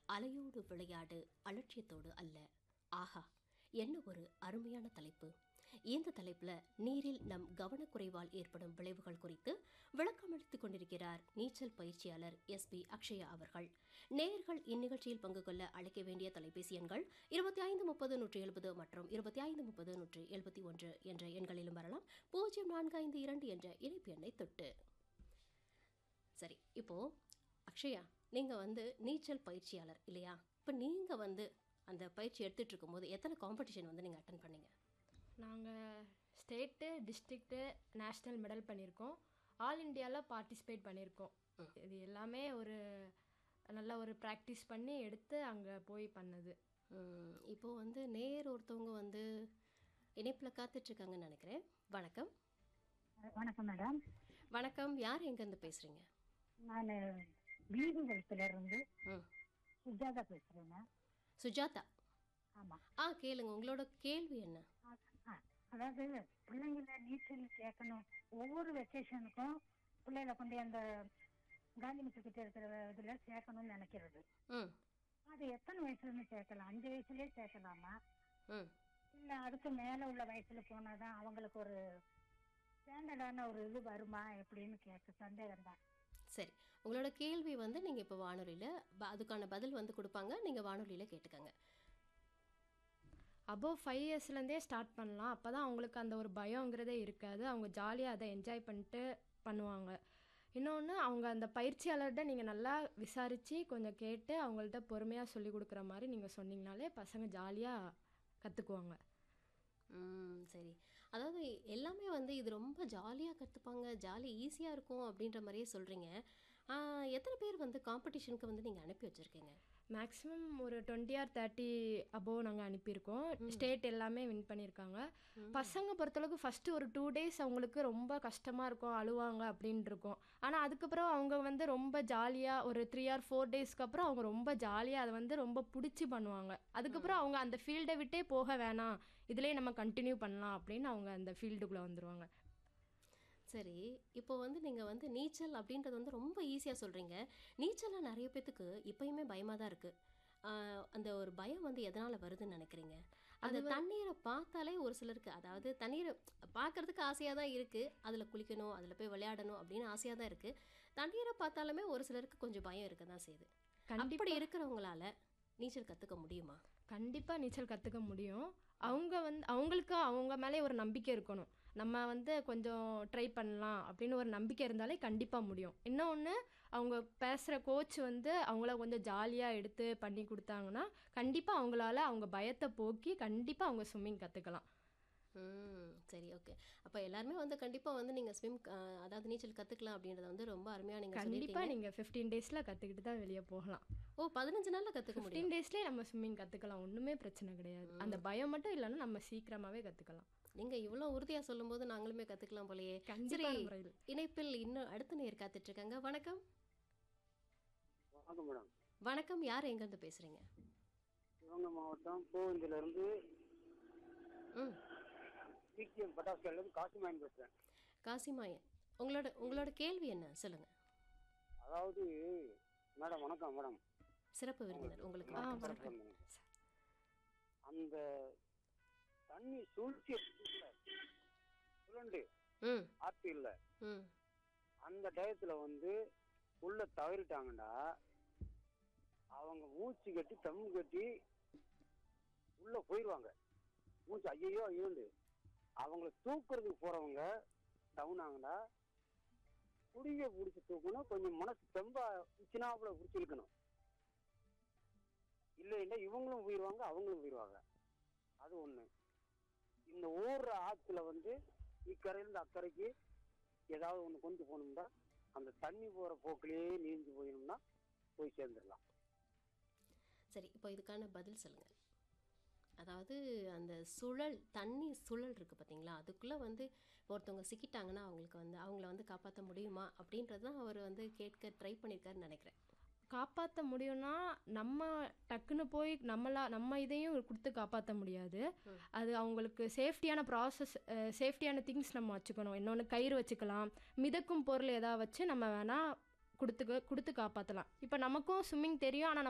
அலையோடு விளையாடு அலட்சியத்தோடு அல்ல ஆஹா என்ன ஒரு அருமையான தலைப்பு இந்த தலைப்பில் நீரில் நம் கவனக்குறைவால் ஏற்படும் விளைவுகள் குறித்து விளக்கமளித்துக் கொண்டிருக்கிறார் நீச்சல் பயிற்சியாளர் எஸ் பி அக்ஷயா அவர்கள் நேயர்கள் இந்நிகழ்ச்சியில் பங்கு கொள்ள அழைக்க வேண்டிய தொலைபேசி எண்கள் இருபத்தி ஐந்து முப்பது நூற்றி எழுபது மற்றும் இருபத்தி ஐந்து முப்பது நூற்றி எழுபத்தி ஒன்று என்ற எண்களிலும் வரலாம் பூஜ்ஜியம் நான்கு ஐந்து இரண்டு என்ற இணைப்பு எண்ணை தொட்டு சரி இப்போ அக்ஷயா நீங்கள் வந்து நீச்சல் பயிற்சியாளர் இல்லையா இப்போ நீங்கள் வந்து அந்த பயிற்சி எடுத்துட்டு இருக்கும்போது எத்தனை காம்படிஷன் வந்து நீங்கள் அட்டன் பண்ணீங்க நாங்கள் ஸ்டேட்டு டிஸ்ட்ரிக்ட்டு நேஷ்னல் மெடல் பண்ணியிருக்கோம் ஆல் இண்டியாவில் பார்ட்டிசிபேட் பண்ணியிருக்கோம் இது எல்லாமே ஒரு நல்ல ஒரு ப்ராக்டிஸ் பண்ணி எடுத்து அங்கே போய் பண்ணது ம், இப்போ வந்து நேர் ஒருத்தவங்க வந்து இணைப்பில் காத்துட்ருக்காங்கன்னு நினைக்கிறேன் வணக்கம் வணக்கம் மேடம் வணக்கம் யார் எங்கேருந்து பேசுகிறீங்க நான் வீடுகளத்துல இருந்து ம் சுஜாதா பேசுறேங்க சுஜாதா ஆமா ஆ கேளுங்க உங்களோட கேள்வி என்ன அ- அ, அதாவது பிள்ளைங்கள நீச்சல் கேட்கணும் ஒவ்வொரு வெக்கேஷனுக்கும் பிள்ளைகளை கொண்டு அந்த காந்தி மிஸ் கிட்ட இருக்கிற இதுல சேர்க்கணும்னு நினைக்கிறது ம் அது எத்தனை வயசுல இருந்து சேர்க்கலாம் அஞ்சு வயசுலயே சேர்க்கலாமா ம் இல்ல அதுக்கு மேல உள்ள வயசுல போனாதான் அவங்களுக்கு ஒரு ஸ்டாண்டர்டான ஒரு இது வருமா எப்படின்னு கேட்க சந்தேகம் தான் சரி உங்களோட கேள்வி வந்து நீங்கள் இப்போ வானொலியில் அதுக்கான பதில் வந்து கொடுப்பாங்க நீங்கள் வானொலியில் கேட்டுக்கங்க அபோவ் ஃபைவ் இயர்ஸ்லேருந்தே ஸ்டார்ட் பண்ணலாம் அப்போ தான் அவங்களுக்கு அந்த ஒரு பயங்கிறதே இருக்காது அவங்க ஜாலியாக அதை என்ஜாய் பண்ணிட்டு பண்ணுவாங்க இன்னொன்று அவங்க அந்த பயிற்சியாளர்கிட்ட நீங்கள் நல்லா விசாரித்து கொஞ்சம் கேட்டு அவங்கள்ட்ட பொறுமையாக சொல்லி கொடுக்குற மாதிரி நீங்கள் சொன்னீங்கனாலே பசங்க ஜாலியாக கற்றுக்குவாங்க ம் சரி அதாவது எல்லாமே வந்து இது ரொம்ப ஜாலியாக கற்றுப்பாங்க ஜாலி ஈஸியாக இருக்கும் அப்படின்ற மாதிரியே சொல்கிறீங்க எத்தனை பேர் வந்து காம்படிஷனுக்கு வந்து நீங்கள் அனுப்பி வச்சுருக்கீங்க மேக்ஸிமம் ஒரு டுவெண்ட்டி ஆர் தேர்ட்டி அபோவ் நாங்கள் அனுப்பியிருக்கோம் ஸ்டேட் எல்லாமே வின் பண்ணியிருக்காங்க பசங்க பொறுத்தளவுக்கு ஃபஸ்ட்டு ஒரு டூ டேஸ் அவங்களுக்கு ரொம்ப கஷ்டமாக இருக்கும் அழுவாங்க அப்படின்னு இருக்கும் ஆனால் அதுக்கப்புறம் அவங்க வந்து ரொம்ப ஜாலியாக ஒரு த்ரீ ஆர் ஃபோர் டேஸ்க்கு அப்புறம் அவங்க ரொம்ப ஜாலியாக அதை வந்து ரொம்ப பிடிச்சி பண்ணுவாங்க அதுக்கப்புறம் அவங்க அந்த ஃபீல்டை விட்டே போக வேணாம் இதுலேயே நம்ம கண்டினியூ பண்ணலாம் அப்படின்னு அவங்க அந்த ஃபீல்டுக்குள்ளே வந்துருவாங்க சரி இப்போ வந்து நீங்கள் வந்து நீச்சல் அப்படின்றது வந்து ரொம்ப ஈஸியாக சொல்கிறீங்க நீச்சல்லாம் நிறைய பேத்துக்கு இப்பயுமே பயமாக தான் இருக்குது அந்த ஒரு பயம் வந்து எதனால் வருதுன்னு நினைக்கிறீங்க அந்த தண்ணீரை பார்த்தாலே ஒரு சிலருக்கு அதாவது தண்ணீரை பார்க்கறதுக்கு ஆசையாக தான் இருக்குது அதில் குளிக்கணும் அதில் போய் விளையாடணும் அப்படின்னு ஆசையாக தான் இருக்குது தண்ணீரை பார்த்தாலுமே ஒரு சிலருக்கு கொஞ்சம் பயம் இருக்க தான் செய்யுது அப்படி இருக்கிறவங்களால நீச்சல் கற்றுக்க முடியுமா கண்டிப்பாக நீச்சல் கற்றுக்க முடியும் அவங்க வந்து அவங்களுக்கு அவங்க மேலே ஒரு நம்பிக்கை இருக்கணும் நம்ம வந்து கொஞ்சம் ட்ரை பண்ணலாம் அப்படின்னு ஒரு நம்பிக்கை இருந்தாலே கண்டிப்பாக முடியும் இன்னொன்று அவங்க பேசுகிற கோச் வந்து அவங்கள கொஞ்சம் ஜாலியாக எடுத்து பண்ணி கொடுத்தாங்கன்னா கண்டிப்பாக அவங்களால அவங்க பயத்தை போக்கி கண்டிப்பாக அவங்க ஸ்விம்மிங் கற்றுக்கலாம் ம் சரி ஓகே அப்போ எல்லாருமே வந்து கண்டிப்பாக வந்து நீங்கள் ஸ்விம் அதாவது நீச்சல் கற்றுக்கலாம் அப்படின்றத வந்து ரொம்ப அருமையாக நீங்கள் சொல்லிட்டீங்க கண்டிப்பாக நீங்கள் ஃபிஃப்டீன் டேஸில் கற்றுக்கிட்டு தான் வெளியே போகலாம் ஓ பதினஞ்சு நாளில் கற்றுக்க முடியும் ஃபிஃப்டீன் டேஸ்லேயே நம்ம ஸ்விம்மிங் கற்றுக்கலாம் ஒன்றுமே பிரச்சனை கிடையாது அந்த பயம் மட்டும் இல்லைன்னா நம்ம சீக்கிரமாகவே கற்றுக்கலாம் நீங்க இவ்வளோ உறுதியாக சொல்லும்போது நாங்களுமே கற்றுக்கலாம் போலயே கண்டிப்பான சரி முறையில். இணைப்பில் இன்னும் அடுத்த நேர் காத்துட்டு இருக்காங்க வணக்கம் வணக்கம் மேடம் வணக்கம் யார் எங்கேருந்து பேசுறீங்க சிவகங்கை மாவட்டம் பூவந்தில இருந்து ம் சிகிஎம் பட்டாசுல இருந்து காசிமாயன் பேசுறேன் காசிமாயன் உங்களோட உங்களோட கேள்வி என்ன சொல்லுங்க அதாவது மேடம் வணக்கம் மேடம் சிறப்பு விருந்தினர் உங்களுக்கு ஆ வணக்கம். வணக்கம் அந்த தண்ணி சூழ்ச்சி இருக்குல்ல, சுழண்டு ம் ஆத்து இல்ல ம் அந்த டயத்துல வந்து உள்ள தவறிட்டாங்கடா அவங்க மூச்சு கட்டி தம்மு கட்டி உள்ள போயிடுவாங்க மூச்சு ஐயோ ஐயோண்டு அவங்கள தூக்குறதுக்கு போறவங்க டவுன் ஆகுண்டா குடிய பிடிச்சி தூக்கணும் கொஞ்சம் மனசு தெம்பா உச்சினாப்புல பிடிச்சி இழுக்கணும் இல்லைன்னா இவங்களும் போயிடுவாங்க அவங்களும் போயிடுவாங்க அது ஒண்ணு இந்த ஊர்ற ஆத்துல வந்து இக்கரையிலிருந்து அக்கறைக்கு ஏதாவது ஒண்ணு கொண்டு போகணும்னா அந்த தண்ணி போற போக்கிலேயே நீஞ்சு போயிடணும்னா போய் சேர்ந்துடலாம் சரி இப்போ இதுக்கான பதில் சொல்லுங்க அதாவது அந்த சுழல் தண்ணி சுழல் இருக்குது பார்த்தீங்களா அதுக்குள்ளே வந்து இப்போ ஒருத்தவங்க சிக்கிட்டாங்கன்னா அவங்களுக்கு வந்து அவங்கள வந்து காப்பாற்ற முடியுமா அப்படின்றது தான் அவர் வந்து கேட்க ட்ரை பண்ணியிருக்காருன்னு நினைக்கிறேன் காப்பாற்ற முடியும்னா நம்ம டக்குன்னு போய் நம்மளா நம்ம இதையும் கொடுத்து காப்பாற்ற முடியாது அது அவங்களுக்கு சேஃப்டியான ப்ராசஸ் சேஃப்டியான திங்ஸ் நம்ம வச்சுக்கணும் இன்னொன்று கயிறு வச்சுக்கலாம் மிதக்கும் பொருள் ஏதாவது வச்சு நம்ம வேணால் கொடுத்து கொடுத்து காப்பாற்றலாம் இப்போ நமக்கும் ஸ்விம்மிங் தெரியும் ஆனால்